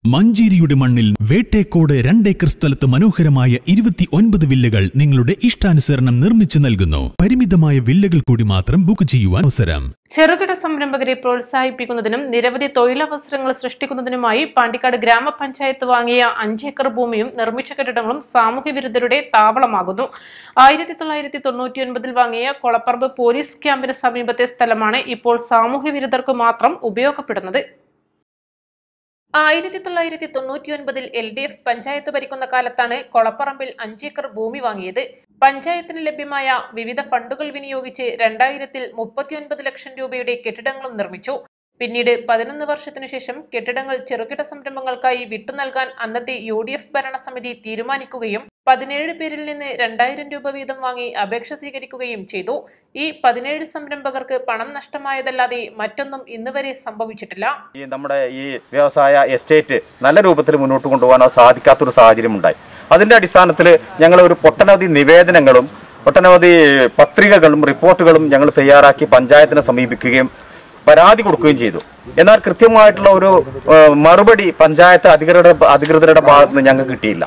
മഞ്ചേരിയുടെ മണ്ണിൽ വേട്ടേക്കോട് രണ്ടേക്കർ സ്ഥലത്ത് മനോഹരമായ ഇരുപത്തി ഒൻപത് വില്ലകൾ നിങ്ങളുടെ ഇഷ്ടാനുസരണം നിർമ്മിച്ചു നൽകുന്നു പരിമിതമായ വില്ലകൾ കൂടി മാത്രം ബുക്ക് ചെയ്യുവാൻ അവസരം ചെറുകിട സംരംഭകരെ പ്രോത്സാഹിപ്പിക്കുന്നതിനും നിരവധി തൊഴിലവസരങ്ങൾ സൃഷ്ടിക്കുന്നതിനുമായി പാണ്ടിക്കാട് ഗ്രാമപഞ്ചായത്ത് വാങ്ങിയ അഞ്ചേക്കർ ഭൂമിയും നിർമ്മിച്ച കെട്ടിടങ്ങളും സാമൂഹ്യ വിരുദ്ധരുടെ താവളമാകുന്നു ആയിരത്തി തൊള്ളായിരത്തി തൊണ്ണൂറ്റിയൊൻപതിൽ വാങ്ങിയ കൊളപ്പറമ്പ് പോലീസ് ക്യാമ്പിന് സമീപത്തെ സ്ഥലമാണ് ഇപ്പോൾ സാമൂഹ്യ വിരുദ്ധർക്ക് മാത്രം ഉപയോഗപ്പെടുന്നത് ആയിരത്തി തൊള്ളായിരത്തി തൊണ്ണൂറ്റിയൊൻപതിൽ എൽ ഡി എഫ് പഞ്ചായത്ത് ഭരിക്കുന്ന കാലത്താണ് കൊളപ്പറമ്പിൽ അഞ്ചേക്കർ ഭൂമി വാങ്ങിയത് പഞ്ചായത്തിന് ലഭ്യമായ വിവിധ ഫണ്ടുകൾ വിനിയോഗിച്ച് രണ്ടായിരത്തിൽ മുപ്പത്തിയൊൻപത് ലക്ഷം രൂപയുടെ കെട്ടിടങ്ങളും നിർമ്മിച്ചു പിന്നീട് പതിനൊന്ന് വർഷത്തിനു ശേഷം കെട്ടിടങ്ങൾ ചെറുകിട സംരംഭങ്ങൾക്കായി വിട്ടു നൽകാൻ അന്നത്തെ യു ഡി എഫ് ഭരണസമിതി തീരുമാനിക്കുകയും പതിനേഴ് പേരിൽ നിന്ന് രണ്ടായിരം രൂപ വീതം വാങ്ങി അപേക്ഷ സ്വീകരിക്കുകയും ചെയ്തു ഈ പതിനേഴ് സംരംഭകർക്ക് പണം നഷ്ടമായതല്ലാതെ മറ്റൊന്നും ഇന്നുവരെ സംഭവിച്ചിട്ടില്ല ഈ നമ്മുടെ ഈ വ്യവസായ എസ്റ്റേറ്റ് നല്ല രൂപത്തിൽ മുന്നോട്ട് കൊണ്ടുപോകാനോ സാധിക്കാത്തൊരു സാഹചര്യം ഉണ്ടായി അതിന്റെ അടിസ്ഥാനത്തിൽ ഞങ്ങൾ ഒരു ഒട്ടനവധി നിവേദനങ്ങളും ഒട്ടനവധി പത്രികകളും റിപ്പോർട്ടുകളും ഞങ്ങൾ തയ്യാറാക്കി പഞ്ചായത്തിനെ സമീപിക്കുകയും പരാതി കൊടുക്കുകയും ചെയ്തു എന്നാൽ കൃത്യമായിട്ടുള്ള ഒരു ഏഹ്, മറുപടി പഞ്ചായത്ത് അധികൃതരുടെ അധികൃതരുടെ ഭാഗത്ത് നിന്ന് ഞങ്ങൾക്ക് കിട്ടിയില്ല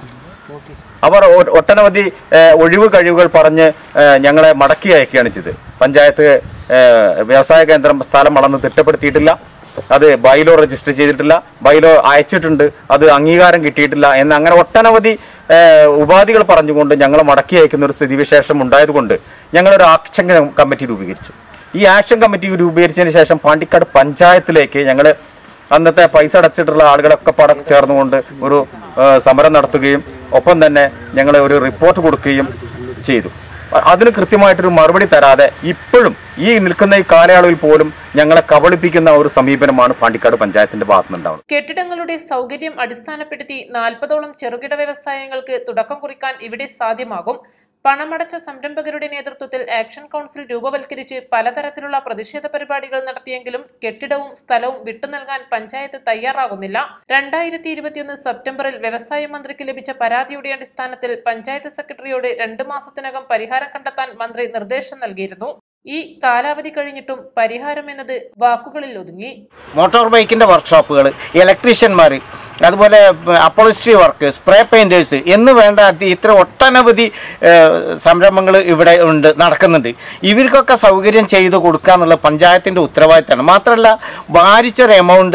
അവർ ഒ- ഒട്ടനവധി ഏഹ്, ഒഴിവ് കഴിവുകൾ പറഞ്ഞ് ഏഹ്, ഞങ്ങളെ മടക്കി അയക്കുകയാണ് ചെയ്തത് പഞ്ചായത്ത് ഏഹ്, വ്യവസായ കേന്ദ്രം സ്ഥലം അളന്ന് തിട്ടപ്പെടുത്തിയിട്ടില്ല അത് ബൈലോ രജിസ്റ്റർ ചെയ്തിട്ടില്ല ബൈലോ അയച്ചിട്ടുണ്ട് അത് അംഗീകാരം കിട്ടിയിട്ടില്ല എന്ന് അങ്ങനെ ഒട്ടനവധി ഏഹ്, ഉപാധികൾ പറഞ്ഞുകൊണ്ട് ഞങ്ങളെ മടക്കി അയക്കുന്ന ഒരു സ്ഥിതിവിശേഷം ഉണ്ടായതുകൊണ്ട് ഞങ്ങളൊരു ആക്ഷൻ കമ്മിറ്റി രൂപീകരിച്ചു ഈ ആക്ഷൻ കമ്മിറ്റി രൂപീകരിച്ചതിന് ശേഷം പാണ്ടിക്കാട് പഞ്ചായത്തിലേക്ക് ഞങ്ങൾ അന്നത്തെ പൈസ അടച്ചിട്ടുള്ള ആളുകളൊക്കെ പടം ചേർന്നുകൊണ്ട് ഒരു ആ, സമരം നടത്തുകയും ഒപ്പം തന്നെ ഞങ്ങൾ ഒരു റിപ്പോർട്ട് കൊടുക്കുകയും ചെയ്തു അ- അതിന് കൃത്യമായിട്ടൊരു മറുപടി തരാതെ ഇപ്പോഴും ഈ നിൽക്കുന്ന ഈ കാലയളവിൽ പോലും ഞങ്ങളെ കബളിപ്പിക്കുന്ന ഒരു സമീപനമാണ് പാണ്ടിക്കാട് പഞ്ചായത്തിന്റെ ഭാഗത്തുനിന്നുണ്ടാവുന്നത് കെട്ടിടങ്ങളുടെ സൗകര്യം അടിസ്ഥാനപ്പെടുത്തി നാൽപ്പതോളം ചെറുകിട വ്യവസായങ്ങൾക്ക് തുടക്കം കുറിക്കാൻ ഇവിടെ സാധ്യമാകും പണമടച്ച സംരംഭകരുടെ നേതൃത്വത്തിൽ ആക്ഷൻ കൗൺസിൽ രൂപവൽക്കരിച്ച് പലതരത്തിലുള്ള പ്രതിഷേധ പരിപാടികൾ നടത്തിയെങ്കിലും കെട്ടിടവും സ്ഥലവും വിട്ടു നൽകാൻ പഞ്ചായത്ത് തയ്യാറാകുന്നില്ല രണ്ടായിരത്തി ഇരുപത്തിയൊന്ന് സെപ്റ്റംബറിൽ വ്യവസായ മന്ത്രിക്ക് ലഭിച്ച പരാതിയുടെ അടിസ്ഥാനത്തിൽ പഞ്ചായത്ത് സെക്രട്ടറിയോട് രണ്ട് മാസത്തിനകം പരിഹാരം കണ്ടെത്താൻ മന്ത്രി നിർദ്ദേശം നൽകിയിരുന്നു ഈ കാലാവധി കഴിഞ്ഞിട്ടും പരിഹാരം എന്നത് വാക്കുകളിൽ ഒതുങ്ങി മോട്ടോർ ബൈക്കിൻ്റെ വർക്ക്ഷോപ്പുകൾ ഇലക്ട്രീഷ്യന്മാർ അതുപോലെ അപ്പോളിസ്ട്രി വർക്ക് സ്പ്രേ പെയിൻറ്റേഴ്സ് എന്ന് വേണ്ട അതി- ഇത്ര ഒട്ടനവധി സംരംഭങ്ങൾ ഇവിടെ ഉണ്ട് നടക്കുന്നുണ്ട് ഇവർക്കൊക്കെ സൗകര്യം ചെയ്ത് കൊടുക്കുക എന്നുള്ള പഞ്ചായത്തിൻ്റെ ഉത്തരവാദിത്തമാണ് മാത്രമല്ല ഭാരിച്ചൊരു എമൗണ്ട്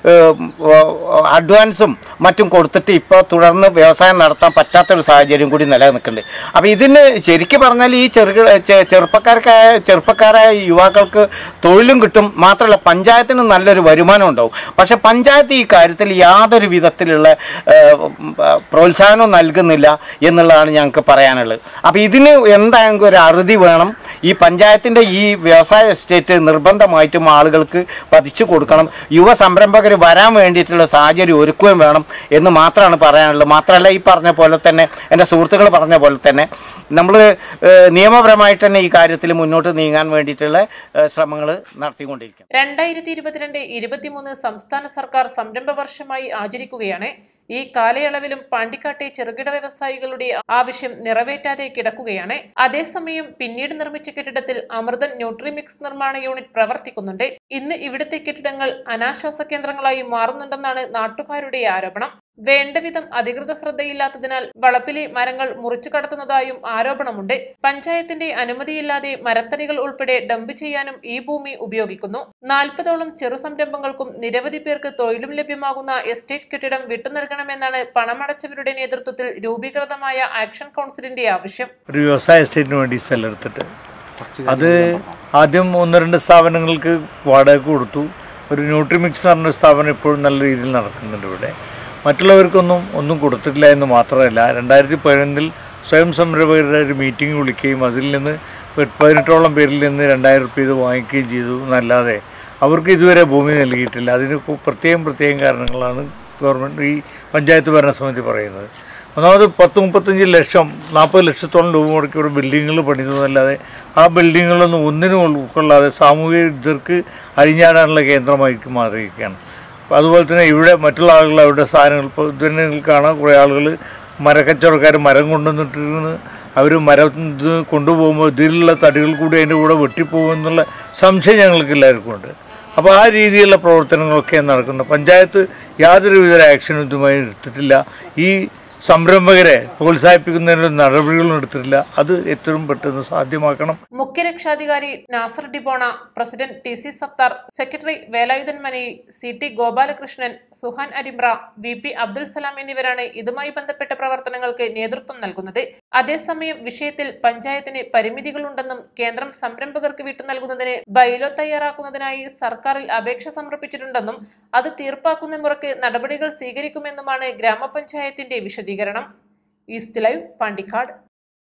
അഡ്വാൻസും മറ്റും കൊടുത്തിട്ട് ഇപ്പോൾ തുടർന്ന് വ്യവസായം നടത്താൻ പറ്റാത്തൊരു സാഹചര്യം കൂടി നിലനിൽക്കുന്നുണ്ട് അപ്പോൾ ഇതിന് ശരിക്കും പറഞ്ഞാൽ ഈ ചെറുകിട ചെ- ചെറുപ്പക്കാർക്കായ ചെറുപ്പക്കാരായ യുവാക്കൾക്ക് തൊഴിലും കിട്ടും മാത്രമല്ല പഞ്ചായത്തിന് നല്ലൊരു വരുമാനം ഉണ്ടാവും പക്ഷെ പഞ്ചായത്ത് ഈ കാര്യത്തിൽ യാതൊരു വിധത്തിലുള്ള ഏഹ്, ഉം, ആ, പ്രോത്സാഹനവും നൽകുന്നില്ല എന്നുള്ളതാണ് ഞങ്ങൾക്ക് പറയാനുള്ളത് അപ്പോൾ ഇതിന് എന്തായെങ്കിലും ഒരു അറുതി വേണം ഈ പഞ്ചായത്തിൻ്റെ ഈ വ്യവസായ എസ്റ്റേറ്റ് നിർബന്ധമായിട്ടും ആളുകൾക്ക് പതിച്ചു കൊടുക്കണം യുവ സംരംഭകർ വരാൻ വേണ്ടിയിട്ടുള്ള സാഹചര്യം ഒരുക്കുകയും വേണം എന്ന് മാത്രമാണ് പറയാനുള്ളത് മാത്രമല്ല ഈ പറഞ്ഞ പോലെ തന്നെ എൻ്റെ സുഹൃത്തുക്കൾ പറഞ്ഞ പോലെ തന്നെ നമ്മൾ നിയമപരമായിട്ട് തന്നെ ഈ കാര്യത്തിൽ മുന്നോട്ട് നീങ്ങാൻ വേണ്ടിയിട്ടുള്ള ശ്രമങ്ങൾ നടത്തിക്കൊണ്ടിരിക്കും രണ്ടായിരത്തി ഇരുപത്തിരണ്ട് ഇരുപത്തിമൂന്ന് സംസ്ഥാന സർക്കാർ സംരംഭ വർഷമായി ആചരിക്കുകയാണ് ഈ കാലയളവിലും പാണ്ടിക്കാട്ടെ ചെറുകിട വ്യവസായികളുടെ ആവശ്യം നിറവേറ്റാതെ കിടക്കുകയാണ് അതേസമയം പിന്നീട് നിർമ്മിച്ച കെട്ടിടത്തിൽ അമൃതൻ ന്യൂട്രിമിക്സ് നിർമ്മാണ യൂണിറ്റ് പ്രവർത്തിക്കുന്നുണ്ട് ഇന്ന് ഇവിടുത്തെ കെട്ടിടങ്ങൾ അനാശ്വാസ കേന്ദ്രങ്ങളായി മാറുന്നുണ്ടെന്നാണ് നാട്ടുകാരുടെ ആരോപണം വേണ്ടവിധം അധികൃത ശ്രദ്ധയില്ലാത്തതിനാൽ വളപ്പിലെ മരങ്ങൾ മുറിച്ചു കടത്തുന്നതായും ആരോപണമുണ്ട് പഞ്ചായത്തിന്റെ അനുമതിയില്ലാതെ മരത്തടികൾ ഉൾപ്പെടെ ഡംപ് ചെയ്യാനും ഈ ഭൂമി ഉപയോഗിക്കുന്നു നാൽപ്പതോളം ചെറു സംരംഭങ്ങൾക്കും നിരവധി പേർക്ക് തൊഴിലും ലഭ്യമാകുന്ന എസ്റ്റേറ്റ് കെട്ടിടം വിട്ടു നൽകണമെന്നാണ് പണമടച്ചവരുടെ നേതൃത്വത്തിൽ രൂപീകൃതമായ ആക്ഷൻ കൗൺസിലിന്റെ ആവശ്യം ഒരു വ്യവസായ എസ്റ്റേറ്റിന് വേണ്ടി സ്ഥലം എടുത്തിട്ട് അത് ആദ്യം ഒന്ന് രണ്ട് സ്ഥാപനങ്ങൾക്ക് വാടക കൊടുത്തു ഒരു ന്യൂട്രിമിക്സ് എന്ന് പറഞ്ഞ സ്ഥാപനം ഇപ്പോഴും നല്ല രീതിയിൽ നടക്കുന്നുണ്ട് ഇവിടെ മറ്റുള്ളവർക്കൊന്നും ഒന്നും കൊടുത്തിട്ടില്ല എന്ന് മാത്രമല്ല രണ്ടായിരത്തി പതിനൊന്നിൽ സ്വയം സംരംഭകരുടെ ഒരു മീറ്റിംഗ് വിളിക്കുകയും അതിൽ നിന്ന് പതിനെട്ടോളം പേരിൽ നിന്ന് രണ്ടായിരം റുപ്യ ഇത് വാങ്ങിക്കുകയും ചെയ്തു എന്നല്ലാതെ അവർക്ക് ഇതുവരെ ഭൂമി നൽകിയിട്ടില്ല അതിന് കു- പ്രത്യേകം പ്രത്യേകം കാരണങ്ങളാണ് ഗവൺമെൻറ് ഈ പഞ്ചായത്ത് ഭരണസമിതി പറയുന്നത് ഒന്നാമത് പത്ത് മുപ്പത്തഞ്ച് ലക്ഷം നാൽപ്പത് ലക്ഷത്തോളം രൂപ മുടക്കി ഒരു ബിൽഡിങ്ങുകൾ പണിതതല്ലാതെ ആ ബിൽഡിങ്ങുകളൊന്നും ഒന്നിനും ഉൾക്കൊള്ളാതെ സാമൂഹിക വിരുദ്ധർക്ക് അഴിഞ്ഞാടാനുള്ള കേന്ദ്രമായിരിക്കും മാറിയിരിക്കുകയാണ് അപ്പോൾ അതുപോലെ തന്നെ ഇവിടെ മറ്റുള്ള ആളുകൾ അവരുടെ സാധനങ്ങൾ ഇപ്പോൾ തന്നെ നിങ്ങൾക്ക് കാണാം കുറേ ആളുകൾ മരക്കച്ചവടക്കാർ മരം കൊണ്ടുവന്നിട്ടിരുന്ന് അവർ മരം ഇത് കൊണ്ടുപോകുമ്പോൾ ഇതിലുള്ള തടികൾ കൂടി അതിൻ്റെ കൂടെ വെട്ടിപ്പോകുമെന്നുള്ള സംശയം ഞങ്ങൾക്ക് എല്ലാവർക്കും ഉണ്ട് അപ്പോൾ ആ രീതിയിലുള്ള പ്രവർത്തനങ്ങളൊക്കെ നടക്കുന്നത് പഞ്ചായത്ത് യാതൊരു വിധ ആക്ഷനും ഇതുമായി എടുത്തിട്ടില്ല ഈ സംരംഭകരെ പ്രോത്സാഹിപ്പിക്കുന്നതിനുള്ള നടപടികളും എടുത്തിട്ടില്ല അത് എത്രയും പെട്ടെന്ന് സാധ്യമാക്കണം മുഖ്യരക്ഷാധികാരി നാസർ ഡിബോണ president T C Sathar secretary Velayudhan മനയി സി ടി ഗോപാലകൃഷ്ണൻ സുഹാൻ അരിമ്ര വി പി അബ്ദുൽ സലാം എന്നിവരാണ് ഇതുമായി ബന്ധപ്പെട്ട പ്രവർത്തനങ്ങൾക്ക് നേതൃത്വം നൽകുന്നത് അതേസമയം വിഷയത്തിൽ പഞ്ചായത്തിന് പരിമിതികളുണ്ടെന്നും കേന്ദ്രം സംരംഭകർക്ക് വിട്ടു നൽകുന്നതിന് ബൈലോ തയ്യാറാക്കുന്നതിനായി സർക്കാരിൽ അപേക്ഷ സമർപ്പിച്ചിട്ടുണ്ടെന്നും അത് തീർപ്പാക്കുന്ന മുറയ്ക്ക് നടപടികൾ സ്വീകരിക്കുമെന്നുമാണ് ഗ്രാമപഞ്ചായത്തിന്റെ വിശദീകരണം ഈസ്റ്റ് ലൈവ് പാണ്ടിക്കാട്